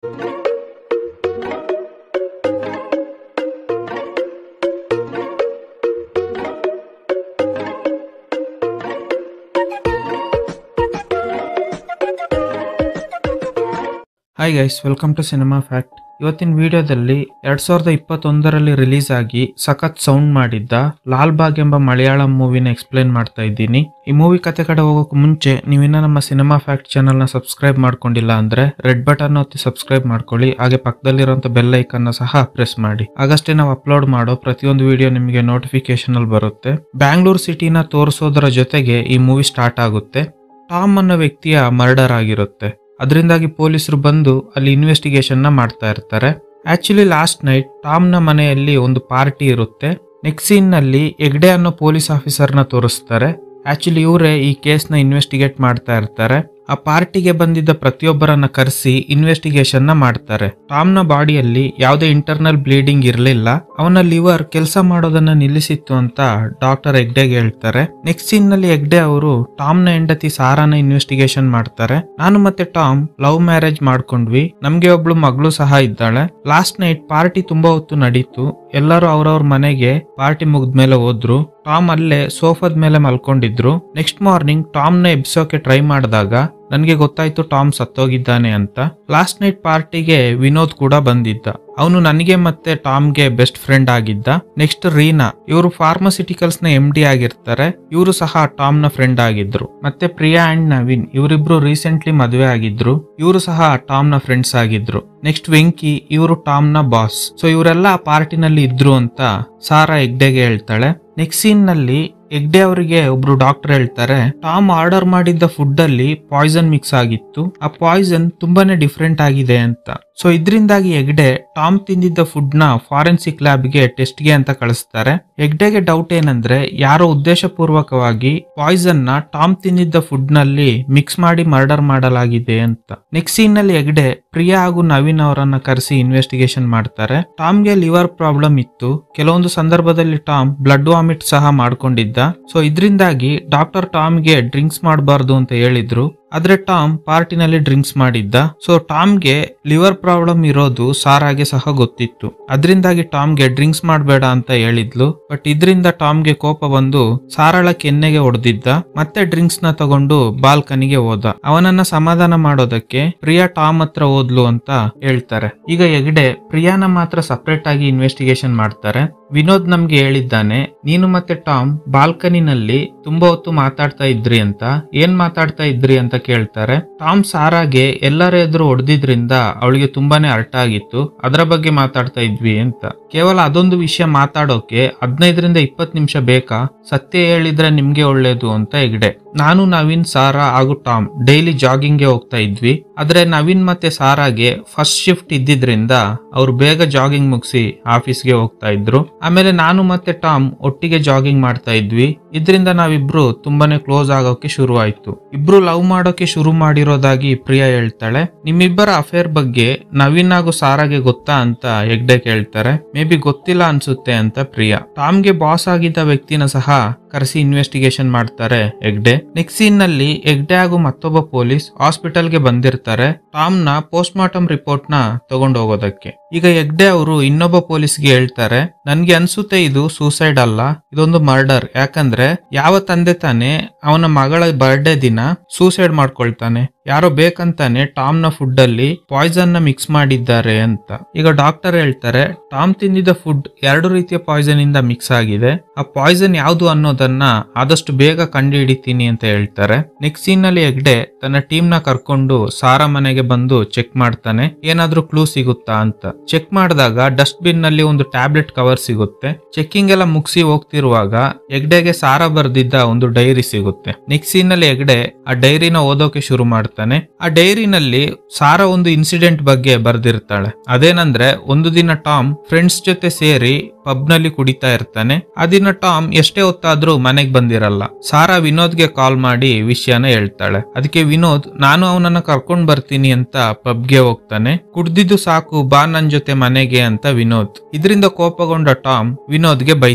hi guys welcome to cinema fact ಇವತ್ತಿನ ವಿಡಿಯೋದಲ್ಲಿ ಎರಡ್ ಸಾವಿರದ ಇಪ್ಪತ್ತೊಂದರಲ್ಲಿ ರಿಲೀಸ್ ಆಗಿ ಸಖತ್ ಸೌಂಡ್ ಮಾಡಿದ್ದ ಲಾಲ್ ಬಾಗ್ ಎಂಬ ಮಲಯಾಳಂ ಮೂವಿನ ಎಕ್ಸ್ಪ್ಲೇನ್ ಮಾಡ್ತಾ ಇದ್ದೀನಿ ಈ ಮೂವಿ ಕತೆ ಕಡೆ ಹೋಗೋಕೆ ಮುಂಚೆ ನೀವಿನ್ನ ನಮ್ಮ ಸಿನಿಮಾ ಫ್ಯಾಕ್ಟ್ ಚಾನಲ್ ನ ಸಬ್ಸ್ಕ್ರೈಬ್ ಮಾಡ್ಕೊಂಡಿಲ್ಲ ಅಂದ್ರೆ ರೆಡ್ ಬಟನ್ ಒತ್ತಿ ಸಬ್ಸ್ಕ್ರೈಬ್ ಮಾಡ್ಕೊಳ್ಳಿ ಹಾಗೆ ಪಕ್ಕದಲ್ಲಿರುವಂತ ಬೆಲ್ ಐಕನ್ ನ ಸಹ ಪ್ರೆಸ್ ಮಾಡಿ ಆಗಷ್ಟೇ ನಾವು ಅಪ್ಲೋಡ್ ಮಾಡೋ ಪ್ರತಿಯೊಂದು ವಿಡಿಯೋ ನಿಮಗೆ ನೋಟಿಫಿಕೇಶನ್ ಅಲ್ಲಿ ಬರುತ್ತೆ ಬ್ಯಾಂಗ್ಳೂರ್ ಸಿಟಿನ ತೋರಿಸೋದರ ಜೊತೆಗೆ ಈ ಮೂವಿ ಸ್ಟಾರ್ಟ್ ಆಗುತ್ತೆ ಟಾಮ್ ಅನ್ನೋ ವ್ಯಕ್ತಿಯ ಮರ್ಡರ್ ಆಗಿರುತ್ತೆ ಅದರಿಂದಾಗಿ ಪೊಲೀಸರು ಬಂದು ಅಲ್ಲಿ ಇನ್ವೆಸ್ಟಿಗೇಷನ್ ನ ಮಾಡ್ತಾ ಇರ್ತಾರೆ ಆಕ್ಚುಲಿ ಲಾಸ್ಟ್ ನೈಟ್ ಟಾಮ್ ನ ಮನೆಯಲ್ಲಿ ಒಂದು ಪಾರ್ಟಿ ಇರುತ್ತೆ ನೆಕ್ಸ್ಟ್ ಸೀನ್ ನಲ್ಲಿ ಹೆಗ್ಡೆ ಅನ್ನೋ ಪೊಲೀಸ್ ಆಫೀಸರ್ ನ ತೋರಿಸ್ತಾರೆ ಆಕ್ಚುಲಿ ಇವರೇ ಈ ಕೇಸ್ ನ ಇನ್ವೆಸ್ಟಿಗೇಟ್ ಮಾಡ್ತಾ ಇರ್ತಾರೆ ಆ ಪಾರ್ಟಿಗೆ ಬಂದಿದ್ದ ಪ್ರತಿಯೊಬ್ಬರನ್ನ ಕರೆಸಿ ಇನ್ವೆಸ್ಟಿಗೇಷನ್ ನ ಮಾಡ್ತಾರೆ ಟಾಮ್ ನ ಬಾಡಿಯಲ್ಲಿ ಯಾವುದೇ ಇಂಟರ್ನಲ್ ಬ್ಲೀಡಿಂಗ್ ಇರಲಿಲ್ಲ ಅವನ ಲಿವರ್ ಕೆಲಸ ಮಾಡೋದನ್ನ ನಿಲ್ಲಿಸಿತ್ತು ಅಂತ ಡಾಕ್ಟರ್ ಹೆಗ್ಡೆಗೆ ಹೇಳ್ತಾರೆ ನೆಕ್ಸ್ಟ್ ಸೀನ್ ನಲ್ಲಿ ಹೆಗ್ಡೆ ಅವರು ಟಾಮ್ ನ ಹೆಂಡತಿ ಸಾರಾನ ಇನ್ವೆಸ್ಟಿಗೇಷನ್ ಮಾಡ್ತಾರೆ ನಾನು ಮತ್ತೆ ಟಾಮ್ ಲವ್ ಮ್ಯಾರೇಜ್ ಮಾಡ್ಕೊಂಡ್ವಿ ನಮ್ಗೆ ಒಬ್ಳು ಮಗಳು ಸಹ ಇದ್ದಾಳೆ ಲಾಸ್ಟ್ ನೈಟ್ ಪಾರ್ಟಿ ತುಂಬಾ ಹೊತ್ತು ನಡೀತು ಎಲ್ಲರೂ ಅವ್ರವ್ರ ಮನೆಗೆ ಪಾರ್ಟಿ ಮುಗಿದ್ಮೇಲೆ ಹೋದ್ರು ಟಾಮ್ ಅಲ್ಲೇ ಸೋಫಾದ ಮೇಲೆ ಮಲ್ಕೊಂಡಿದ್ರು ನೆಕ್ಸ್ಟ್ ಮಾರ್ನಿಂಗ್ ಟಾಮ್ ನ ಎಬ್ಸೋಕೆ ಟ್ರೈ ಮಾಡಿದಾಗ ನನಗೆ ಗೊತ್ತಾಯ್ತು ಟಾಮ್ ಸತ್ತೋಗಿದ್ದಾನೆ ಅಂತ ಲಾಸ್ಟ್ ನೈಟ್ ಪಾರ್ಟಿಗೆ ವಿನೋದ್ ಕೂಡ ಬಂದಿದ್ದ ಅವನು ನನಗೆ ಮತ್ತೆ ಟಾಮ್ಗೆ ಬೆಸ್ಟ್ ಫ್ರೆಂಡ್ ಆಗಿದ್ದ ನೆಕ್ಸ್ಟ್ ರೀನಾ ಇವರು ಫಾರ್ಮಸಿಟಿಕಲ್ಸ್ ನ ಎಂ ಡಿ ಆಗಿರ್ತಾರೆ ಇವರು ಸಹ ಟಾಮ್ ನ ಫ್ರೆಂಡ್ ಆಗಿದ್ರು ಮತ್ತೆ ಪ್ರಿಯಾ ಅಂಡ್ ನವೀನ್ ಇವರಿಬ್ರು ರೀಸೆಂಟ್ಲಿ ಮದುವೆ ಆಗಿದ್ರು ಇವರು ಸಹ ಟಾಮ್ ನ ಫ್ರೆಂಡ್ಸ್ ಆಗಿದ್ರು ನೆಕ್ಸ್ಟ್ ವೆಂಕಿ ಇವರು ಟಾಮ್ ನ ಬಾಸ್ ಸೊ ಇವರೆಲ್ಲ ಆ ಪಾರ್ಟಿನಲ್ಲಿ ಇದ್ರು ಅಂತ ಸಾರಾ ಹೆಗ್ಡೆಗೆ ಹೇಳ್ತಾಳೆ ನೆಕ್ಸ್ಟ್ ಸೀನ್ ನಲ್ಲಿ ಹೆಗ್ಡೆ ಅವರಿಗೆ ಒಬ್ರು ಡಾಕ್ಟರ್ ಹೇಳ್ತಾರೆ ಟಾಮ್ ಆರ್ಡರ್ ಮಾಡಿದ್ದ ಫುಡ್ ಅಲ್ಲಿ ಪಾಯ್ಸನ್ ಮಿಕ್ಸ್ ಆಗಿತ್ತು ಆ ಪಾಯ್ಸನ್ ತುಂಬಾನೇ ಡಿಫ್ರೆಂಟ್ ಆಗಿದೆ ಅಂತ ಸೊ ಇದರಿಂದಾಗಿ ಹೆಗ್ಡೆ ಟಾಮ್ ತಿಂದಿದ್ದ ಫುಡ್ ನ ಫಾರೆನ್ಸಿಕ್ ಲ್ಯಾಬ್ ಗೆ ಟೆಸ್ಟ್ ಗೆ ಅಂತ ಕಳಿಸ್ತಾರೆ ಹೆಗ್ಡೆಗೆ ಡೌಟ್ ಏನಂದ್ರೆ ಯಾರೋ ಉದ್ದೇಶಪೂರ್ವಕವಾಗಿ ಪಾಯ್ಸನ್ ನ ಟಾಮ್ ತಿಂದಿದ್ದ ಫುಡ್ ನಲ್ಲಿ ಮಿಕ್ಸ್ ಮಾಡಿ ಮರ್ಡರ್ ಮಾಡಲಾಗಿದೆ ಅಂತ ನೆಕ್ಸ್ಟ್ ಸೀನ್ ನಲ್ಲಿ ಹೆಗ್ಡೆ ಪ್ರಿಯಾ ಹಾಗೂ ನವೀನ್ ಅವರನ್ನ ಕರೆಸಿ ಇನ್ವೆಸ್ಟಿಗೇಷನ್ ಮಾಡ್ತಾರೆ ಟಾಮ್ಗೆ ಲಿವರ್ ಪ್ರಾಬ್ಲಮ್ ಇತ್ತು ಕೆಲವೊಂದು ಸಂದರ್ಭದಲ್ಲಿ ಟಾಮ್ ಬ್ಲಡ್ ವಾಮಿಟ್ ಸಹ ಮಾಡ್ಕೊಂಡಿದ್ದ ಸೊ ಇದರಿಂದಾಗಿ ಡಾಕ್ಟರ್ ಟಾಮ್ಗೆ ಡ್ರಿಂಕ್ಸ್ ಮಾಡಬಾರ್ದು ಅಂತ ಹೇಳಿದ್ರು ಆದ್ರೆ ಟಾಮ್ ಪಾರ್ಟಿನಲ್ಲಿ ಡ್ರಿಂಕ್ಸ್ ಮಾಡಿದ್ದ ಸೊ ಟಾಮ್ಗೆ ಲಿವರ್ ಪ್ರಾಬ್ಲಮ್ ಇರೋದು ಸಾರಾಗೆ ಸಹ ಗೊತ್ತಿತ್ತು ಅದರಿಂದಾಗಿ ಟಾಮ್ಗೆ ಡ್ರಿಂಕ್ಸ್ ಮಾಡಬೇಡ ಅಂತ ಹೇಳಿದ್ಲು ಬಟ್ ಇದರಿಂದ ಟಾಮ್ಗೆ ಕೋಪ ಬಂದು ಸಾರಾಳ ಕೆನ್ನೆಗೆ ಹೊಡೆದಿದ್ದ ಮತ್ತೆ ಡ್ರಿಂಕ್ಸ್ ನ ತಗೊಂಡು ಬಾಲ್ಕನಿಗೆ ಹೋದ ಅವನನ್ನ ಸಮಾಧಾನ ಮಾಡೋದಕ್ಕೆ ಪ್ರಿಯಾ ಟಾಮ್ ಹತ್ರ ಹೋದ್ಲು ಅಂತ ಹೇಳ್ತಾರೆ ಈಗ ಹೆಗ್ಡೆ ಪ್ರಿಯಾನ ಮಾತ್ರ ಸಪರೇಟ್ ಆಗಿ ಇನ್ವೆಸ್ಟಿಗೇಷನ್ ಮಾಡ್ತಾರೆ ವಿನೋದ್ ನಮ್ಗೆ ಹೇಳಿದ್ದಾನೆ ನೀನು ಮತ್ತೆ ಟಾಮ್ ಬಾಲ್ಕನಿನಲ್ಲಿ ತುಂಬಾ ಹೊತ್ತು ಮಾತಾಡ್ತಾ ಇದ್ರಿ ಅಂತ ಏನ್ ಮಾತಾಡ್ತಾ ಇದ್ರಿ ಅಂತ ಕೇಳ್ತಾರೆ ಟಾಮ್ ಸಾರಾಗೆ ಎಲ್ಲರ ಎದುರು ಹೊಡೆದಿದ್ರಿಂದ ಅವಳಿಗೆ ತುಂಬಾನೇ ಅರ್ಥ ಆಗಿತ್ತು ಅದರ ಬಗ್ಗೆ ಮಾತಾಡ್ತಾ ಇದ್ವಿ ಅಂತ ಕೇವಲ ಅದೊಂದು ವಿಷಯ ಮಾತಾಡೋಕೆ ಹದಿನೈದರಿಂದ ಇಪ್ಪತ್ತು ನಿಮಿಷ ಬೇಕಾ ಸತ್ಯ ಹೇಳಿದ್ರೆ ನಿಮ್ಗೆ ಒಳ್ಳೇದು ಅಂತ ಹೆಗ್ಡೆ ನಾನು ನವೀನ್ ಸಾರಾ ಹಾಗೂ ಟಾಮ್ ಡೈಲಿ ಜಾಗಿಂಗ್ಗೆ ಹೋಗ್ತಾ ಇದ್ವಿ ಆದ್ರೆ ನವೀನ್ ಮತ್ತೆ ಸಾರಾಗೆ ಫಸ್ಟ್ ಶಿಫ್ಟ್ ಇದ್ದಿದ್ರಿಂದ ಅವ್ರು ಬೇಗ ಜಾಗಿಂಗ್ ಮುಗಿಸಿ ಆಫೀಸ್ಗೆ ಹೋಗ್ತಾ ಇದ್ರು ಆಮೇಲೆ ನಾನು ಮತ್ತೆ ಟಾಮ್ ಒಟ್ಟಿಗೆ ಜಾಗಿಂಗ್ ಮಾಡ್ತಾ ಇದ್ವಿ ಇದರಿಂದ ನಾವಿಬ್ರು ತುಂಬಾನೇ ಕ್ಲೋಸ್ ಆಗೋಕೆ ಶುರು ಆಯ್ತು ಇಬ್ರು ಲವ್ ಮಾಡೋಕೆ ಶುರು ಮಾಡಿರೋದಾಗಿ ಪ್ರಿಯಾ ಹೇಳ್ತಾಳೆ ನಿಮ್ಮಿಬ್ಬರ ಅಫೇರ್ ಬಗ್ಗೆ ನವೀನ್ ಹಾಗೂ ಸಾರಾಗೆ ಗೊತ್ತಾ ಅಂತ ಹೆಗ್ಡೆ ಕೇಳ್ತಾರೆ ಮೇ ಬಿ ಗೊತ್ತಿಲ್ಲ ಅನ್ಸುತ್ತೆ ಅಂತ ಪ್ರಿಯಾ ಟಾಮ್ಗೆ ಬಾಸ್ ಆಗಿದ್ದ ವ್ಯಕ್ತಿನ ಸಹ ಕರೆಸಿ ಇನ್ವೆಸ್ಟಿಗೇಷನ್ ಮಾಡ್ತಾರೆ ಹೆಗ್ಡೆ ನೆಕ್ಸ್ಟ್ ಸೀನ್ ನಲ್ಲಿ ಹೆಗ್ಡೆ ಹಾಗೂ ಮತ್ತೊಬ್ಬ ಪೊಲೀಸ್ ಹಾಸ್ಪಿಟಲ್ಗೆ ಬಂದಿರ್ತಾರೆ ಟಾಮ್ ನ ಪೋಸ್ಟ್ ಮಾರ್ಟಮ್ ರಿಪೋರ್ಟ್ ನ ತಗೊಂಡು ಹೋಗೋದಕ್ಕೆ ಈಗ ಹೆಗ್ಡೆ ಅವರು ಇನ್ನೊಬ್ಬ ಪೊಲೀಸ್ಗೆ ಹೇಳ್ತಾರೆ ನನ್ಗೆ ಅನ್ಸುತ್ತೆ ಇದು ಸೂಸೈಡ್ ಅಲ್ಲ ಇದೊಂದು ಮರ್ಡರ್ ಯಾಕಂದ್ರೆ ಯಾವ ತಂದೆ ತಾನೇ ಅವನ ಮಗಳ ಬರ್ಡೇ ದಿನ ಸೂಸೈಡ್ ಮಾಡ್ಕೊಳ್ತಾನೆ ಯಾರೋ ಬೇಕಂತಾನೆ ಟಾಮ್ ನ ಫುಡ್ ಅಲ್ಲಿ ಪಾಯ್ಸನ್ ನ ಮಿಕ್ಸ್ ಮಾಡಿದ್ದಾರೆ ಅಂತ ಈಗ ಡಾಕ್ಟರ್ ಹೇಳ್ತಾರೆ ಟಾಮ್ ತಿಂದಿದ್ದ ಫುಡ್ ಎರಡು ರೀತಿಯ ಪಾಯ್ಸನ್ ಇಂದ ಮಿಕ್ಸ್ ಆಗಿದೆ ಆ ಪಾಯ್ಸನ್ ಯಾವುದು ಅನ್ನೋದನ್ನ ಆದಷ್ಟು ಬೇಗ ಕಂಡು ಹಿಡಿತೀನಿ ಅಂತ ಹೇಳ್ತಾರೆ ನೆಕ್ಸ್ಟ್ ಸೀನ್ ನಲ್ಲಿ ಹೆಗ್ಡೆ ತನ್ನ ಟೀಮ್ ನ ಕರ್ಕೊಂಡು ಸಾರಾ ಮನೆಗೆ ಬಂದು ಚೆಕ್ ಮಾಡ್ತಾನೆ ಏನಾದ್ರೂ ಕ್ಲೂ ಸಿಗುತ್ತಾ ಅಂತ ಚೆಕ್ ಮಾಡಿದಾಗ ಡಸ್ಟ್ ಬಿನ್ ನಲ್ಲಿ ಒಂದು ಟ್ಯಾಬ್ಲೆಟ್ ಕವರ್ ಸಿಗುತ್ತೆ ಚೆಕ್ಕಿಂಗ್ ಎಲ್ಲ ಮುಗಿಸಿ ಹೋಗ್ತಿರುವಾಗ ಹೆಗ್ಡೆಗೆ ಸಾರಾ ಬರ್ದಿದ್ದ ಒಂದು ಡೈರಿ ಸಿಗುತ್ತೆ ನೆಕ್ಸ್ಟ್ ಸೀನ್ ನಲ್ಲಿ ಹೆಗ್ಡೆ ಆ ಡೈರಿನ ಓದೋಕೆ ಶುರು ಮಾಡ್ತಾನೆ ಆ ಡೈರಿನಲ್ಲಿ ಸಾರಾ ಒಂದು ಇನ್ಸಿಡೆಂಟ್ ಬಗ್ಗೆ ಬರ್ದಿರ್ತಾಳೆ ಅದೇನಂದ್ರೆ ಒಂದು ದಿನ ಟಾಮ್ ಫ್ರೆಂಡ್ಸ್ ಜೊತೆ ಸೇರಿ ಪಬ್ ನಲ್ಲಿ ಕುಡಿತಾ ಇರ್ತಾನೆ ಆ ದಿನ ಟಾಮ್ ಎಷ್ಟೇ ಹೊತ್ತಾದ್ರೂ ಮನೆಗ್ ಬಂದಿರಲ್ಲ ಸಾರಾ ವಿನೋದ್ಗೆ ಕಾಲ್ ಮಾಡಿ ವಿಷಯನ ಹೇಳ್ತಾಳೆ ಅದಕ್ಕೆ ವಿನೋದ್ ನಾನು ಅವನನ್ನ ಕರ್ಕೊಂಡ್ ಬರ್ತೀನಿ ಅಂತ ಪಬ್ಗೆ ಹೋಗ್ತಾನೆ ಕುಡ್ದಿದ್ದು ಸಾಕು ಬಾ ನನ್ ಜೊತೆ ಮನೆಗೆ ಅಂತ ವಿನೋದ್ ಇದರಿಂದ ಕೋಪಗೊಂಡ ಟಾಮ್ ವಿನೋದ್ಗೆ ಬೈತಾನೆ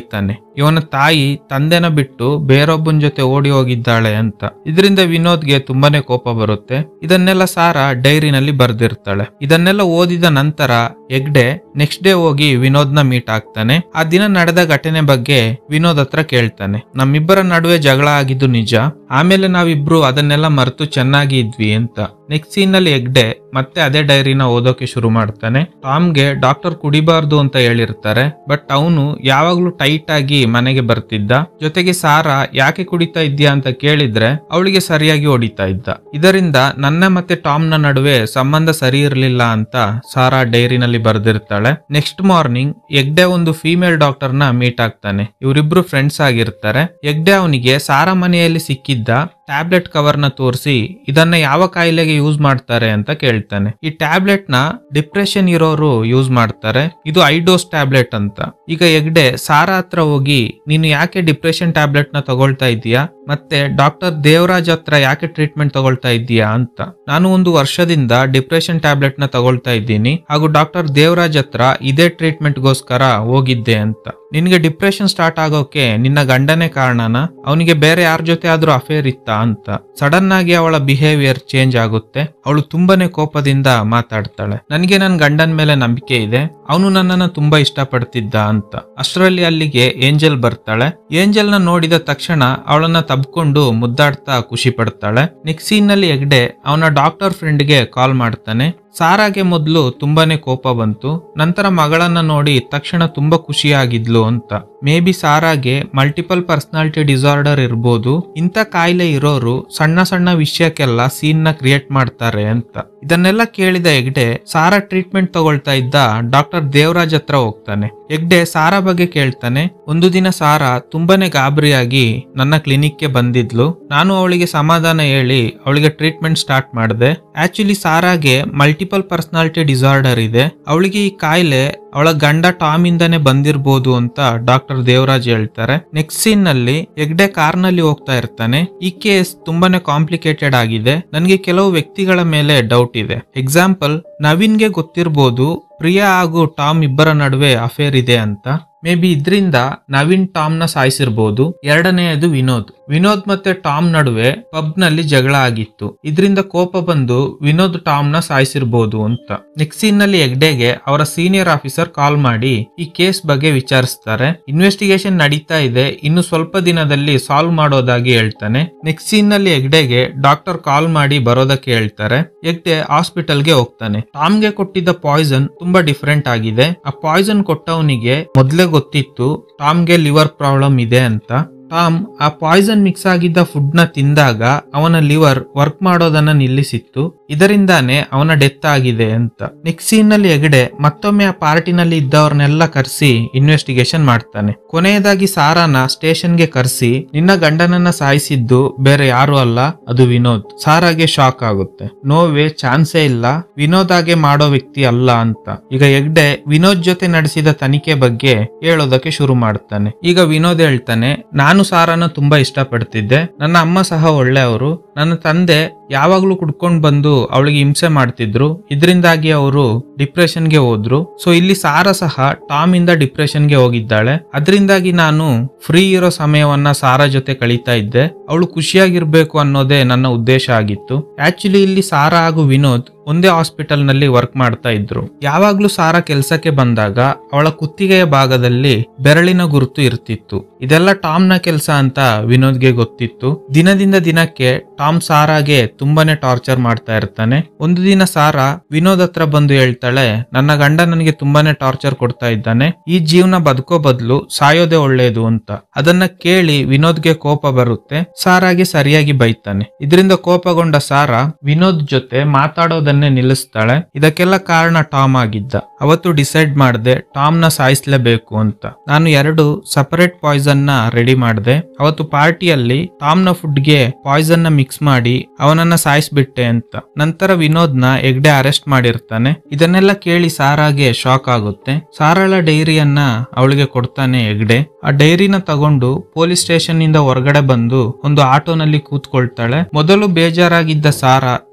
ಇವನ ತಾಯಿ ತಂದೆನ ಬಿಟ್ಟು ಬೇರೊಬ್ಬನ ಜೊತೆ ಓಡಿ ಹೋಗಿದ್ದಾಳೆ ಅಂತ ಇದರಿಂದ ವಿನೋದ್ಗೆ ತುಂಬಾನೇ ಕೋಪ ಬರುತ್ತೆ ಇದನ್ನೆಲ್ಲ ಸಾರಾ ಡೈರಿನಲ್ಲಿ ಬರ್ದಿರ್ತಾಳೆ ಇದನ್ನೆಲ್ಲ ಓದಿದ ನಂತರ ಹೆಗ್ಡೆ ನೆಕ್ಸ್ಟ್ ಡೇ ಹೋಗಿ ವಿನೋದ್ನ ಮೀಟ್ ಆಗ್ತಾನೆ ಆ ದಿನ ನಡೆದ ಘಟನೆ ಬಗ್ಗೆ ವಿನೋದ್ ಹತ್ರ ಕೇಳ್ತಾನೆ ನಮ್ಮಿಬ್ಬರ ನಡುವೆ ಜಗಳ ಆಗಿದ್ದು ನಿಜ ಆಮೇಲೆ ನಾವಿಬ್ರು ಅದನ್ನೆಲ್ಲ ಮರೆತು ಚೆನ್ನಾಗಿ ಇದ್ವಿ ಅಂತ ನೆಕ್ಸ್ಟ್ ಸೀನ್ ನಲ್ಲಿ ಹೆಗ್ಡೆ ಮತ್ತೆ ಅದೇ ಡೈರಿನ ಓದೋಕೆ ಶುರು ಮಾಡ್ತಾನೆ ಟಾಮ್ಗೆ ಡಾಕ್ಟರ್ ಕುಡಿಬಾರ್ದು ಅಂತ ಹೇಳಿರ್ತಾರೆ ಬಟ್ ಅವನು ಯಾವಾಗ್ಲೂ ಟೈಟ್ ಆಗಿ ಮನೆಗೆ ಬರ್ತಿದ್ದ ಜೊತೆಗೆ ಸಾರಾ ಯಾಕೆ ಕುಡಿತಾ ಇದ್ಯಾ ಅಂತ ಕೇಳಿದ್ರೆ ಅವಳಿಗೆ ಸರಿಯಾಗಿ ಹೊಡಿತಾ ಇದ್ದ ಇದರಿಂದ ನನ್ನ ಮತ್ತೆ ಟಾಮ್ ನ ನಡುವೆ ಸಂಬಂಧ ಸರಿ ಇರಲಿಲ್ಲ ಅಂತ ಸಾರಾ ಡೈರಿನಲ್ಲಿ ಬರ್ದಿರ್ತಾಳೆ ನೆಕ್ಸ್ಟ್ ಮಾರ್ನಿಂಗ್ ಹೆಗ್ಡೆ ಒಂದು ಫೀಮೇಲ್ ಡಾಕ್ಟರ್ ನ ಮೀಟ್ ಆಗ್ತಾನೆ ಇವರಿಬ್ರು ಫ್ರೆಂಡ್ಸ್ ಆಗಿರ್ತಾರೆ ಹೆಗ್ಡೆ ಅವನಿಗೆ ಸಾರಾ ಮನೆಯಲ್ಲಿ ಸಿಕ್ಕಿದ್ದ ಟ್ಯಾಬ್ಲೆಟ್ ಕವರ್ ನ ತೋರಿಸಿ ಇದನ್ನ ಯಾವ ಕಾಯಿಲೆಗೆ ಯೂಸ್ ಮಾಡ್ತಾರೆ ಅಂತ ಕೇಳ್ತಾನೆ ಈ ಟ್ಯಾಬ್ಲೆಟ್ ನ ಡಿಪ್ರೆಷನ್ ಇರೋರು ಯೂಸ್ ಮಾಡ್ತಾರೆ ಇದು ಐಡೋಸ್ ಟ್ಯಾಬ್ಲೆಟ್ ಅಂತ ಈಗ ಹೆಗ್ಡೆ ಸಾರಾ ಹತ್ರ ಹೋಗಿ ನೀನು ಯಾಕೆ ಡಿಪ್ರೆಷನ್ ಟ್ಯಾಬ್ಲೆಟ್ ನ ತಗೊಳ್ತಾ ಇದೀಯಾ ಮತ್ತೆ ಡಾಕ್ಟರ್ ದೇವರಾಜ್ ಹತ್ರ ಯಾಕೆ ಟ್ರೀಟ್ಮೆಂಟ್ ತಗೊಳ್ತಾ ಇದ್ದೀಯಾ ಅಂತ ನಾನು ಒಂದು ವರ್ಷದಿಂದ ಡಿಪ್ರೆಷನ್ ಟ್ಯಾಬ್ಲೆಟ್ ನ ತಗೊಳ್ತಾ ಇದ್ದೀನಿ ಹಾಗೂ ಡಾಕ್ಟರ್ ದೇವರಾಜ್ ಹತ್ರ ಇದೇ ಟ್ರೀಟ್ಮೆಂಟ್ ಗೋಸ್ಕರ ಹೋಗಿದ್ದೆ ಅಂತ ನಿನ್ಗೆ ಡಿಪ್ರೆಷನ್ ಸ್ಟಾರ್ಟ್ ಆಗೋಕೆ ನಿನ್ನ ಗಂಡನೇ ಕಾರಣನ ಅವನಿಗೆ ಬೇರೆ ಯಾರ ಜೊತೆ ಆದ್ರೂ ಅಫೇರ್ ಇತ್ತಾ ಅಂತ ಸಡನ್ ಆಗಿ ಅವಳ ಬಿಹೇವಿಯರ್ ಚೇಂಜ್ ಆಗುತ್ತೆ ಅವಳು ತುಂಬಾನೇ ಕೋಪದಿಂದ ಮಾತಾಡ್ತಾಳೆ ನನಗೆ ನನ್ನ ಗಂಡನ ಮೇಲೆ ನಂಬಿಕೆ ಇದೆ ಅವನು ನನ್ನನ್ನ ತುಂಬಾ ಇಷ್ಟಪಡ್ತಿದ್ದ ಅಂತ ಅಷ್ಟರಲ್ಲಿ ಅಲ್ಲಿಗೆ ಏಂಜಲ್ ಬರ್ತಾಳೆ ಏಂಜಲ್ ನ ನೋಡಿದ ತಕ್ಷಣ ಅವಳನ್ನ ತಬ್ಕೊಂಡು ಮುದ್ದಾಡ್ತಾ ಖುಷಿ ಪಡ್ತಾಳೆ ನೆಕ್ಸ್ಟ್ ಸೀನ್ ನಲ್ಲಿ ಹೆಗ್ಡೆ ಅವನ ಡಾಕ್ಟರ್ ಫ್ರೆಂಡ್ಗೆ ಕಾಲ್ ಮಾಡ್ತಾನೆ ಸಾರಾಗೆ ಮೊದಲು ತುಂಬಾನೇ ಕೋಪ ಬಂತು ನಂತರ ಮಗಳನ್ನ ನೋಡಿ ತಕ್ಷಣ ತುಂಬಾ ಖುಷಿಯಾಗಿದ್ಲು ಅಂತ ಮೇ ಬಿ ಸಾರಾಗೆ ಮಲ್ಟಿಪಲ್ ಪರ್ಸನಾಲಿಟಿ ಡಿಸಾರ್ಡರ್ ಇರ್ಬೋದು ಇಂಥ ಕಾಯಿಲೆ ಇರೋರು ಸಣ್ಣ ಸಣ್ಣ ವಿಷಯಕ್ಕೆಲ್ಲ ಸೀನ್ ನ ಕ್ರಿಯೇಟ್ ಮಾಡ್ತಾರೆ ಅಂತ ಇದನ್ನೆಲ್ಲ ಕೇಳಿದ ಹೆಗ್ಡೆ ಸಾರಾ ಟ್ರೀಟ್ಮೆಂಟ್ ತಗೊಳ್ತಾ ಇದ್ದ ಡಾಕ್ಟರ್ ದೇವರಾಜ್ ಹತ್ರ ಹೋಗ್ತಾನೆ ಹೆಗ್ಡೆ ಸಾರಾ ಬಗ್ಗೆ ಕೇಳ್ತಾನೆ ಒಂದು ದಿನ ಸಾರಾ ತುಂಬಾನೇ ಗಾಬರಿಯಾಗಿ ನನ್ನ ಕ್ಲಿನಿಕ್ಗೆ ಬಂದಿದ್ಲು ನಾನು ಅವಳಿಗೆ ಸಮಾಧಾನ ಹೇಳಿ ಅವಳಿಗೆ ಟ್ರೀಟ್ಮೆಂಟ್ ಸ್ಟಾರ್ಟ್ ಮಾಡಿದೆ ಆಕ್ಚುಲಿ ಸಾರಾಗೆ ಮಲ್ಟಿಪಲ್ ಪರ್ಸನಾಲಿಟಿ ಡಿಸಾರ್ಡರ್ ಇದೆ ಅವಳಿಗೆ ಈ ಕಾಯಿಲೆ ಅವಳ ಗಂಡ ಟಾಮ್ ಇಂದಾನೆ ಬಂದಿರ್ಬೋದು ಅಂತ ಡಾಕ್ಟರ್ ದೇವರಾಜ್ ಹೇಳ್ತಾರೆ ನೆಕ್ಸ್ಟ್ ಸೀನ್ ನಲ್ಲಿ ಹೆಗ್ಡೆ ಕಾರ್ ನಲ್ಲಿ ಹೋಗ್ತಾ ಇರ್ತಾನೆ ಈ ಕೇಸ್ ತುಂಬಾನೇ ಕಾಂಪ್ಲಿಕೇಟೆಡ್ ಆಗಿದೆ ನನಗೆ ಕೆಲವು ವ್ಯಕ್ತಿಗಳ ಮೇಲೆ ಡೌಟ್ ಇದೆ ಎಕ್ಸಾಂಪಲ್ ನವೀನ್ಗೆ ಗೊತ್ತಿರ್ಬೋದು ಪ್ರಿಯಾ ಹಾಗೂ ಟಾಮ್ ಇಬ್ಬರ ನಡುವೆ ಅಫೇರ್ ಇದೆ ಅಂತ ಮೇ ಬಿ ಇದ್ರಿಂದ ನವೀನ್ ಟಾಮ್ ನ ಸಾಯಿಸಿರ್ಬೋದು ಎರಡನೆಯದು ವಿನೋದ್ ವಿನೋದ್ ಮತ್ತೆ ಟಾಮ್ ನಡುವೆ ಪಬ್ ನಲ್ಲಿ ಜಗಳ ಆಗಿತ್ತು ಇದರಿಂದ ಕೋಪ ಬಂದು ವಿನೋದ್ ಟಾಮ್ ನ ಸಾಯಿಸಿರ್ಬೋದು ಅಂತ ನೆಕ್ಸ್ಟ್ ಸೀನ್ ನಲ್ಲಿ ಹೆಗ್ಡೆಗೆ ಅವರ ಸೀನಿಯರ್ ಆಫೀಸರ್ ಕಾಲ್ ಮಾಡಿ ಈ ಕೇಸ್ ಬಗ್ಗೆ ವಿಚಾರಿಸ್ತಾರೆ ಇನ್ವೆಸ್ಟಿಗೇಷನ್ ನಡೀತಾ ಇದೆ ಇನ್ನು ಸ್ವಲ್ಪ ದಿನದಲ್ಲಿ ಸಾಲ್ವ್ ಮಾಡೋದಾಗಿ ಹೇಳ್ತಾನೆ ನೆಕ್ಸ್ಟ್ ಸೀನ್ ನಲ್ಲಿ ಹೆಗ್ಡೆಗೆ ಡಾಕ್ಟರ್ ಕಾಲ್ ಮಾಡಿ ಬರೋದಕ್ಕೆ ಹೇಳ್ತಾರೆ ಹೆಗ್ಡೆ ಹಾಸ್ಪಿಟಲ್ಗೆ ಹೋಗ್ತಾನೆ ಟಾಮ್ಗೆ ಕೊಟ್ಟಿದ್ದ ಪಾಯ್ಸನ್ ತುಂಬಾ ಡಿಫ್ರೆಂಟ್ ಆಗಿದೆ ಆ ಪಾಯ್ಸನ್ ಕೊಟ್ಟವನಿಗೆ ಮೊದ್ಲೇ ಗೊತ್ತಿತ್ತು ಟಾಮ್ಗೆ ಲಿವರ್ ಪ್ರಾಬ್ಲಮ್ ಇದೆ ಅಂತ ಟಾಮ್ ಆ ಪಾಯ್ಸನ್ ಮಿಕ್ಸ್ ಆಗಿದ್ದ ಫುಡ್ ನ ತಿಂದಾಗ ಅವನ ಲಿವರ್ ವರ್ಕ್ ಮಾಡೋದನ್ನ ನಿಲ್ಲಿಸಿತ್ತು ಇದರಿಂದಾನೇ ಅವನ ಡೆತ್ ಆಗಿದೆ ಅಂತ ನೆಕ್ಸ್ಟ್ ಸೀನ್ ನಲ್ಲಿ ಹೆಗಡೆ ಮತ್ತೊಮ್ಮೆ ಆ ಪಾರ್ಟಿನಲ್ಲಿ ಇದ್ದವ್ರನ್ನೆಲ್ಲ ಕರೆಸಿ ಇನ್ವೆಸ್ಟಿಗೇಷನ್ ಮಾಡ್ತಾನೆ ಕೊನೆಯದಾಗಿ ಸಾರಾನ ಸ್ಟೇಷನ್ಗೆ ಕರೆಸಿ ನಿನ್ನ ಗಂಡನನ್ನ ಸಾಯಿಸಿದ್ದು ಬೇರೆ ಯಾರು ಅಲ್ಲ ಅದು ವಿನೋದ್ ಸಾರಾಗೆ ಶಾಕ್ ಆಗುತ್ತೆ ನೋವೇ ಚಾನ್ಸೇ ಇಲ್ಲ ವಿನೋದ್ ಹಾಗೆ ಮಾಡೋ ವ್ಯಕ್ತಿ ಅಲ್ಲ ಅಂತ ಈಗ ಹೆಗ್ಡೆ ವಿನೋದ್ ಜೊತೆ ನಡೆಸಿದ ತನಿಖೆ ಬಗ್ಗೆ ಹೇಳೋದಕ್ಕೆ ಶುರು ಮಾಡ್ತಾನೆ ಈಗ ವಿನೋದ್ ಹೇಳ್ತಾನೆ ನಾನು ಸಾರಾನ ತುಂಬಾ ಇಷ್ಟಪಡ್ತಿದ್ದೆ ನನ್ನ ಅಮ್ಮ ಸಹ ಒಳ್ಳೆಯವರು ನನ್ನ ತಂದೆ ಯಾವಾಗ್ಲೂ ಕುಡ್ಕೊಂಡ್ ಬಂದು ಅವಳಿಗೆ ಹಿಂಸೆ ಮಾಡ್ತಿದ್ರು ಇದರಿಂದಾಗಿ ಅವರು ಡಿಪ್ರೆಷನ್ಗೆ ಹೋದ್ರು ಸೊ ಇಲ್ಲಿ ಸಾರ ಸಹ ಟಾಮ್ ಇಂದ ಡಿಪ್ರೆಷನ್ಗೆ ಹೋಗಿದ್ದಾಳೆ ಅದರಿಂದಾಗಿ ನಾನು ಫ್ರೀ ಇರೋ ಸಮಯವನ್ನ ಸಾರಾ ಜೊತೆ ಕಳೀತಾ ಇದ್ದೆ ಅವಳು ಖುಷಿಯಾಗಿರ್ಬೇಕು ಅನ್ನೋದೇ ನನ್ನ ಉದ್ದೇಶ ಆಗಿತ್ತು ಆಕ್ಚುಲಿ ಇಲ್ಲಿ ಸಾರಾ ಹಾಗೂ ವಿನೋದ್ ಒಂದೇ ಹಾಸ್ಪಿಟಲ್ ನಲ್ಲಿ ವರ್ಕ್ ಮಾಡ್ತಾ ಇದ್ರು ಯಾವಾಗ್ಲೂ ಸಾರಾ ಕೆಲ್ಸಕ್ಕೆ ಬಂದಾಗ ಅವಳ ಕುತ್ತಿಗೆಯ ಭಾಗದಲ್ಲಿ ಬೆರಳಿನ ಗುರುತು ಇರ್ತಿತ್ತು ಇದೆಲ್ಲ ಟಾಮ್ ನ ಕೆಲಸ ಅಂತ ವಿನೋದ್ಗೆ ಗೊತ್ತಿತ್ತು ದಿನದಿಂದ ದಿನಕ್ಕೆ ಟಾಮ್ ಸಾರಾಗೆ ತುಂಬಾನೇ ಟಾರ್ಚರ್ ಮಾಡ್ತಾ ಇರ್ತಾನೆ ಒಂದು ದಿನ ಸಾರಾ ವಿನೋದ್ ಹತ್ರ ಬಂದು ಹೇಳ್ತಾಳೆ ನನ್ನ ಗಂಡ ನನಗೆ ತುಂಬಾನೇ ಟಾರ್ಚರ್ ಕೊಡ್ತಾ ಇದ್ದಾನೆ ಈ ಜೀವನ ಬದುಕೋ ಬದಲು ಸಾಯೋದೇ ಒಳ್ಳೇದು ಅಂತ ಅದನ್ನ ಕೇಳಿ ವಿನೋದ್ಗೆ ಕೋಪ ಬರುತ್ತೆ ಸಾರಾಗೆ ಸರಿಯಾಗಿ ಬೈತಾನೆ ಇದರಿಂದ ಕೋಪಗೊಂಡ ಸಾರಾ ವಿನೋದ್ ಜೊತೆ ಮಾತಾಡೋದನ್ನೇ ನಿಲ್ಲಿಸ್ತಾಳೆ ಇದಕ್ಕೆಲ್ಲ ಕಾರಣ ಟಾಮ್ ಆಗಿದ್ದ ಅವತ್ತು ಡಿಸೈಡ್ ಮಾಡಿದೆ ಟಾಮ್ ನ ಸಾಯಿಸ್ಲೇಬೇಕು ಅಂತ ನಾನು ಎರಡು ಸಪರೇಟ್ ಪಾಯ್ಸನ್ ನ ರೆಡಿ ಮಾಡಿದೆ ಅವತ್ತು ಪಾರ್ಟಿಯಲ್ಲಿ ಟಾಮ್ ನ ಫುಡ್ಗೆ ಪಾಯ್ಸನ್ ನ ಮಿಕ್ಸ್ ಮಾಡಿ ಅವನನ್ನ ಸಾಯಿಸ್ಬಿಟ್ಟೆ ಅಂತ ನಂತರ ವಿನೋದ್ ನ ಹೆಗ್ಡೆ ಅರೆಸ್ಟ್ ಮಾಡಿರ್ತಾನೆ ಇದನ್ನೆಲ್ಲ ಕೇಳಿ ಸಾರಾಗೆ ಶಾಕ್ ಆಗುತ್ತೆ ಸಾರಾಳ ಡೈರಿಯನ್ನ ಅವಳಿಗೆ ಕೊಡ್ತಾನೆ ಹೆಗ್ಡೆ ಆ ಡೈರಿನ ತಗೊಂಡು ಪೊಲೀಸ್ ಸ್ಟೇಷನ್ ಇಂದ ಹೊರಗಡೆ ಬಂದು ಒಂದು ಆಟೋನಲ್ಲಿ ಕೂತ್ಕೊಳ್ತಾಳೆ ಮೊದಲು ಬೇಜಾರಾಗಿದ್ದ ಸಾರಾ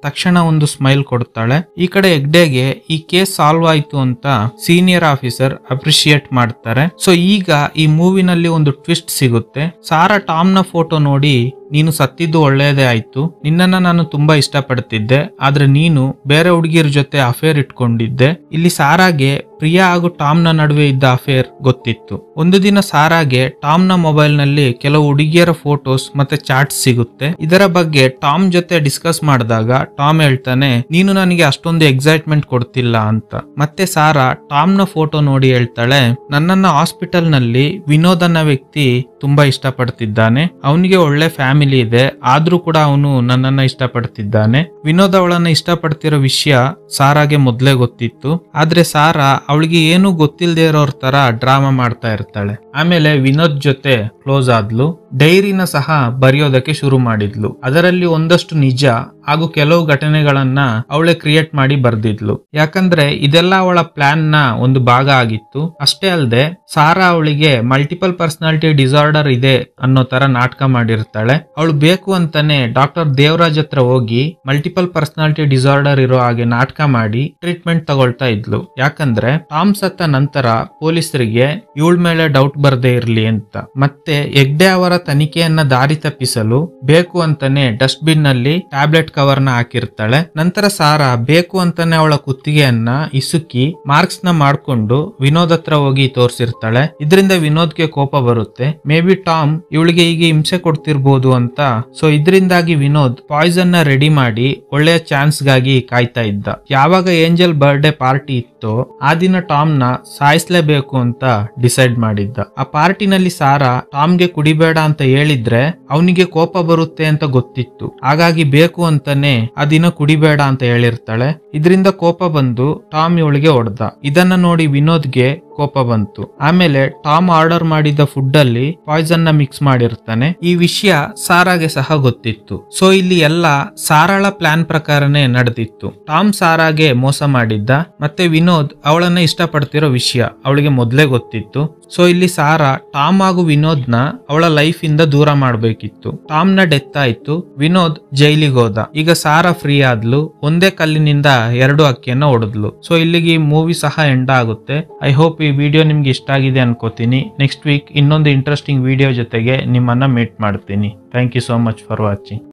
ತಕ್ಷಣ ಒಂದು ಸ್ಮೈಲ್ ಕೊಡ್ತಾಳೆ ಈ ಕಡೆ ಹೆಗ್ಡೆಗೆ ಈ ಕೇಸ್ ಸಾಲ್ವ್ ಆಯ್ತು ಅಂತ ಸೀನಿಯರ್ ಆಫೀಸರ್ ಅಪ್ರಿಶಿಯೇಟ್ ಮಾಡ್ತಾರೆ ಸೊ ಈಗ ಈ ಮೂವಿನಲ್ಲಿ ಒಂದು ಟ್ವಿಸ್ಟ್ ಸಿಗುತ್ತೆ ಸಾರಾ ಟಾಮ್ ನ ಫೋಟೋ ನೋಡಿ ನೀನು ಸತ್ತಿದ್ದು ಒಳ್ಳೆಯದೇ ಆಯ್ತು ನಿನ್ನನ್ನ ನಾನು ತುಂಬಾ ಇಷ್ಟಪಡ್ತಿದ್ದೆ ಆದ್ರೆ ನೀನು ಬೇರೆ ಹುಡುಗಿಯರ ಜೊತೆ ಅಫೇರ್ ಇಟ್ಕೊಂಡಿದ್ದೆ ಇಲ್ಲಿ ಸಾರಾಗೆ ಪ್ರಿಯಾ ಹಾಗೂ ಟಾಮ್ ನ ನಡುವೆ ಇದ್ದ ಅಫೇರ್ ಗೊತ್ತಿತ್ತು ಒಂದು ದಿನ ಸಾರಾಗೆ ಟಾಮ್ ನ ಮೊಬೈಲ್ ನಲ್ಲಿ ಕೆಲವು ಹುಡುಗಿಯರ ಫೋಟೋಸ್ ಮತ್ತೆ ಚಾಟ್ಸ್ ಸಿಗುತ್ತೆ ಇದರ ಬಗ್ಗೆ ಟಾಮ್ ಜೊತೆ ಡಿಸ್ಕಸ್ ಮಾಡಿದಾಗ ಟಾಮ್ ಹೇಳ್ತಾನೆ ನೀನು ನನಗೆ ಅಷ್ಟೊಂದು ಎಕ್ಸೈಟ್ಮೆಂಟ್ ಕೊಡ್ತಿಲ್ಲ ಅಂತ ಮತ್ತೆ ಸಾರಾ ಟಾಮ್ ನ ಫೋಟೋ ನೋಡಿ ಹೇಳ್ತಾಳೆ ನನ್ನನ್ನ ಹಾಸ್ಪಿಟಲ್ ನಲ್ಲಿ ವಿನೋದ್ ಅನ್ನೋ ವ್ಯಕ್ತಿ ತುಂಬಾ ಇಷ್ಟಪಡ್ತಿದ್ದಾನೆ ಅವನಿಗೆ ಒಳ್ಳೆ ಫ್ಯಾಮಿಲಿ ಇದೆ ಆದ್ರೂ ಕೂಡ ಅವನು ನನ್ನನ್ನ ಇಷ್ಟಪಡ್ತಿದ್ದಾನೆ ವಿನೋದ್ ಅವಳನ್ನ ಇಷ್ಟಪಡ್ತಿರೋ ವಿಷಯ ಸಾರಾಗೆ ಮೊದ್ಲೇ ಗೊತ್ತಿತ್ತು ಆದ್ರೆ ಸಾರಾ ಅವಳಿಗೆ ಏನು ಗೊತ್ತಿಲ್ಲದೆ ಇರೋರ್ ತರ ಡ್ರಾಮಾ ಮಾಡ್ತಾ ಇರ್ತಾಳೆ ಆಮೇಲೆ ವಿನೋದ್ ಜೊತೆ ಕ್ಲೋಸ್ ಆದ್ಲು ಡೈರಿನ ಸಹ ಬರೆಯೋದಕ್ಕೆ ಶುರು ಮಾಡಿದ್ಲು ಅದರಲ್ಲಿ ಒಂದಷ್ಟು ನಿಜ ಹಾಗೂ ಕೆಲವು ಘಟನೆಗಳನ್ನ ಅವಳೆ ಕ್ರಿಯೇಟ್ ಮಾಡಿ ಬರ್ದಿದ್ಲು ಯಾಕಂದ್ರೆ ಇದೆಲ್ಲ ಅವಳ ಪ್ಲಾನ್ ನ ಒಂದು ಭಾಗ ಆಗಿತ್ತು ಅಷ್ಟೇ ಅಲ್ಲದೆ ಸಾರಾ ಅವಳಿಗೆ ಮಲ್ಟಿಪಲ್ ಪರ್ಸನಾಲಿಟಿ ಡಿಸಾರ್ಡರ್ ಇದೆ ಅನ್ನೋ ತರ ನಾಟಕ ಮಾಡಿರ್ತಾಳೆ ಅವಳು ಬೇಕು ಅಂತಾನೆ ಡಾಕ್ಟರ್ ದೇವರಾಜ್ ಹತ್ರ ಹೋಗಿ ಮಲ್ಟಿಪಲ್ ಪರ್ಸನಾಲಿಟಿ ಡಿಸಾರ್ಡರ್ ಇರೋ ಹಾಗೆ ನಾಟಕ ಮಾಡಿ ಟ್ರೀಟ್ಮೆಂಟ್ ತಗೊಳ್ತಾ ಇದ್ಲು ಯಾಕಂದ್ರೆ ಟಾಮ್ ಸತ್ತ ನಂತರ ಪೊಲೀಸರಿಗೆ ಇವಳ ಮೇಲೆ ಡೌಟ್ ಬರ್ದೇ ಇರ್ಲಿ ಅಂತ ಮತ್ತೆ ಹೆಗ್ಡೆ ಅವರ ತನಿಖೆಯನ್ನ ದಾರಿ ತಪ್ಪಿಸಲು ಬೇಕು ಅಂತಾನೆ ಡಸ್ಟ್ ಬಿನ್ ನಲ್ಲಿ ಟ್ಯಾಬ್ಲೆಟ್ ಕವರ್ ನ ಹಾಕಿರ್ತಾಳೆ ನಂತರ ಸಾರಾ ಬೇಕು ಅಂತಾನೆ ಅವಳ ಕುತ್ತಿಗೆಯನ್ನ ಇಸುಕಿ ಮಾರ್ಕ್ಸ್ ನ ಮಾಡ್ಕೊಂಡು ವಿನೋದ್ ಹತ್ರ ಹೋಗಿ ತೋರಿಸಿರ್ತಾಳೆ ಇದರಿಂದ ವಿನೋದ್ಗೆ ಕೋಪ ಬರುತ್ತೆ ಮೇ ಬಿ ಟಾಮ್ ಇವಳಿಗೆ ಈಗ ಹಿಂಸೆ ಕೊಡ್ತಿರ್ಬೋದು ಅಂತ ಸೊ ಇದರಿಂದಾಗಿ ವಿನೋದ್ ಪಾಯ್ಸನ್ ನ ರೆಡಿ ಮಾಡಿ ಒಳ್ಳೆಯ ಚಾನ್ಸ್ ಗಾಗಿ ಕಾಯ್ತಾ ಇದ್ದ ಯಾವಾಗ ಏಂಜಲ್ ಬರ್ಡೇ ಪಾರ್ಟಿ ಇತ್ತೋ ಆ ದಿನ ಟಾಮ್ ನ ಸಾಯಿಸ್ಲೇಬೇಕು ಅಂತ ಡಿಸೈಡ್ ಮಾಡಿದ್ದ ಆ ಪಾರ್ಟಿನಲ್ಲಿ ಸಾರಾ ಟಾಮ್ಗೆ ಕುಡಿಬೇಡ ಅಂತ ಹೇಳಿದ್ರೆ ಅವನಿಗೆ ಕೋಪ ಬರುತ್ತೆ ಅಂತ ಗೊತ್ತಿತ್ತು ಹಾಗಾಗಿ ಬೇಕು ಅಂತಾನೆ ಆ ದಿನ ಕುಡಿಬೇಡ ಅಂತ ಹೇಳಿರ್ತಾಳೆ ಇದರಿಂದ ಕೋಪ ಬಂದು ಟಾಮ್ ಇವಳಿಗೆ ಹೊಡೆದ ಇದನ್ನ ನೋಡಿ ವಿನೋದ್ಗೆ ಕೋಪ ಬಂತು ಆಮೇಲೆ ಟಾಮ್ ಆರ್ಡರ್ ಮಾಡಿದ ಫುಡ್ ಅಲ್ಲಿ ಪಾಯ್ಸನ್ ನ ಮಿಕ್ಸ್ ಮಾಡಿರ್ತಾನೆ ಈ ವಿಷಯ ಸಾರಾಗೆ ಸಹ ಗೊತ್ತಿತ್ತು ಸೊ ಇಲ್ಲಿ ಎಲ್ಲ ಸಾರಾಳ ಪ್ಲಾನ್ ಪ್ರಕಾರನೇ ನಡೆದಿತ್ತು ಟಾಮ್ ಸಾರಾಗೆ ಮೋಸ ಮಾಡಿದ್ದ ಮತ್ತೆ ವಿನೋದ್ ಅವಳನ್ನ ಇಷ್ಟಪಡ್ತಿರೋ ವಿಷಯ ಅವಳಿಗೆ ಮೊದ್ಲೇ ಗೊತ್ತಿತ್ತು ಸೊ ಇಲ್ಲಿ ಸಾರಾ ಟಾಮ್ ಹಾಗೂ ವಿನೋದ್ನ ಅವಳ ಲೈಫ್ ಇಂದ ದೂರ ಮಾಡ್ಬೇಕಿತ್ತು ಟಾಮ್ ನ ಡೆತ್ ಆಯ್ತು ವಿನೋದ್ ಜೈಲಿಗೆ ಹೋದ ಈಗ ಸಾರಾ ಫ್ರೀ ಆದ್ಲು ಒಂದೇ ಕಲ್ಲಿನಿಂದ ಎರಡು ಅಕ್ಕಿಯನ್ನ ಹೊಡೆದ್ಲು ಸೊ ಇಲ್ಲಿಗೆ ಈ ಮೂವಿ ಸಹ ಎಂಡ್ ಆಗುತ್ತೆ ಐ ಹೋಪ್ ಈ ವಿಡಿಯೋ ನಿಮ್ಗೆ ಇಷ್ಟ ಆಗಿದೆ ಅನ್ಕೋತೀನಿ ನೆಕ್ಸ್ಟ್ ವೀಕ್ ಇನ್ನೊಂದು ಇಂಟ್ರೆಸ್ಟಿಂಗ್ ವಿಡಿಯೋ ಜೊತೆಗೆ ನಿಮ್ಮನ್ನ ಮೀಟ್ ಮಾಡ್ತೀನಿ thank you so much for watching